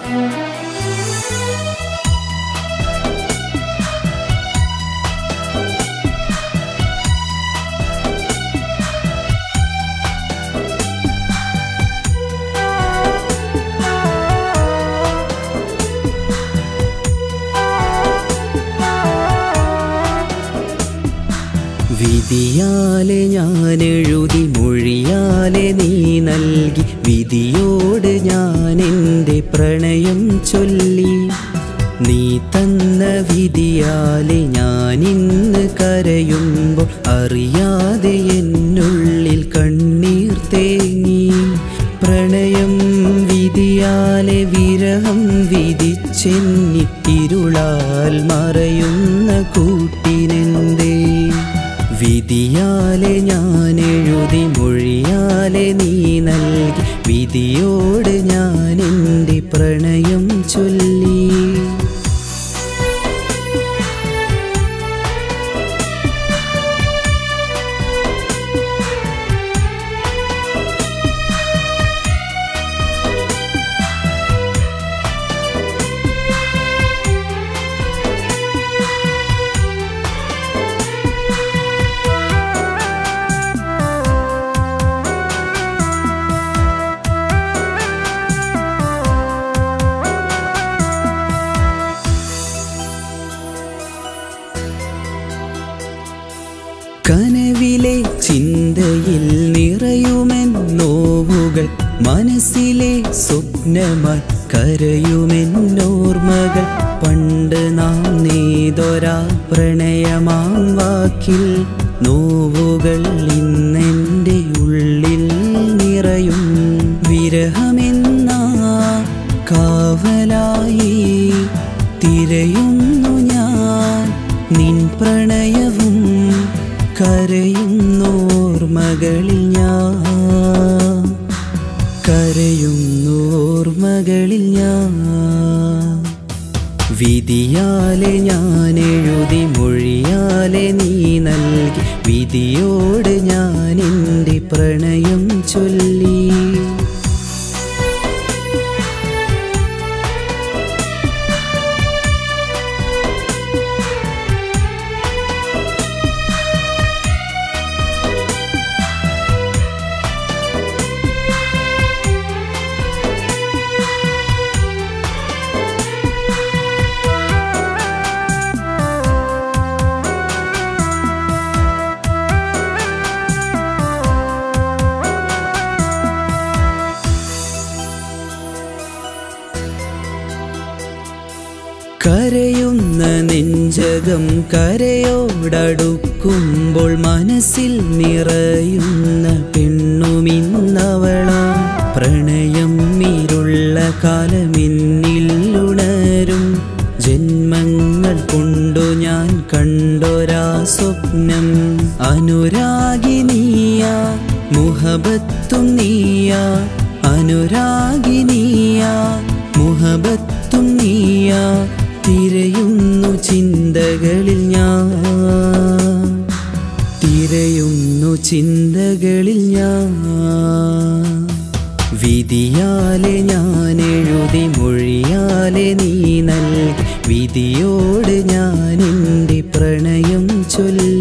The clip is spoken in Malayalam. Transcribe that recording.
വിധിയാലെ ഞാൻ എഴുതി മൊഴിയാലെ നീ നൽകി വിധിയോട് ഞാൻ എൻ്റെ പ്രണയം ചൊല്ലി നീ തന്ന വിധിയാലെ ഞാൻ ഇന്ന് കരയുമ്പോൾ അറിയാതെ എന്നുള്ളിൽ കണ്ണീർ തേങ്ങി പ്രണയം വിധിയാലെ വിരഹം വിധിച്ചെന്നി ഇരുളാൽ മറയുന്ന കൂട്ടിനെന്തേ വിധിയാലെ ഞാൻ എഴുതി മൊഴിയാലെ നീ നൽകി വിധിയോട് ഞാൻ എൻ്റെ പ്രണയം ചൊല്ലി കനവിലെ ചിന്തയിൽ നിറയുമെൻ നോവുകൾ മനസ്സിലെ സ്വപ്നമായി കരയുമെന്നോർമ്മകൾ പണ്ട് നാം നെയ്തൊരാ പ്രണയമാം വാക്കിൽ നോവുകൾ ഇന്നെൻ്റെ ഉള്ളിൽ നിറയും വിരഹമെന്ന കാവലായി തിരയുന്നു ഞാൻ നിൻ പ്രണയവും കരയുന്നോർമകളിൽ ഞാൻ കരയുന്നോർമകളിൽ ഞാൻ വിധിയാലെ ഞാൻ എഴുതി മൊഴിയാലെ നീ നൽകി വിധിയോട് ഞാൻ എൻ്റെ പ്രണയം ചൊല്ലി കരയുന്ന നെഞ്ചകം കരയോടടുക്കുമ്പോൾ മനസ്സിൽ നിറയുന്ന പെണ്ണുമിന്നവളാ പ്രണയം ഇരുള്ള കാലമിന്നിൽ ഉണരും ജന്മങ്ങൾ കൊണ്ടു ഞാൻ കണ്ടൊരാ സ്വപ്നം അനുരാഗിനിയ മുഹബത്തും നീയ അനുരാഗിനിയ മുഹബത്തും നീയ തിരയുന്നു ചിന്തകളിൽ ഞാൻ തിരയുന്നു ചിന്തകളിൽ ഞാൻ വിധിയാലെ ഞാൻ എഴുതി മൊഴിയാലെ നീ നൽകി വിധിയോട് ഞാൻ എൻ്റെ പ്രണയം ചൊല്ലി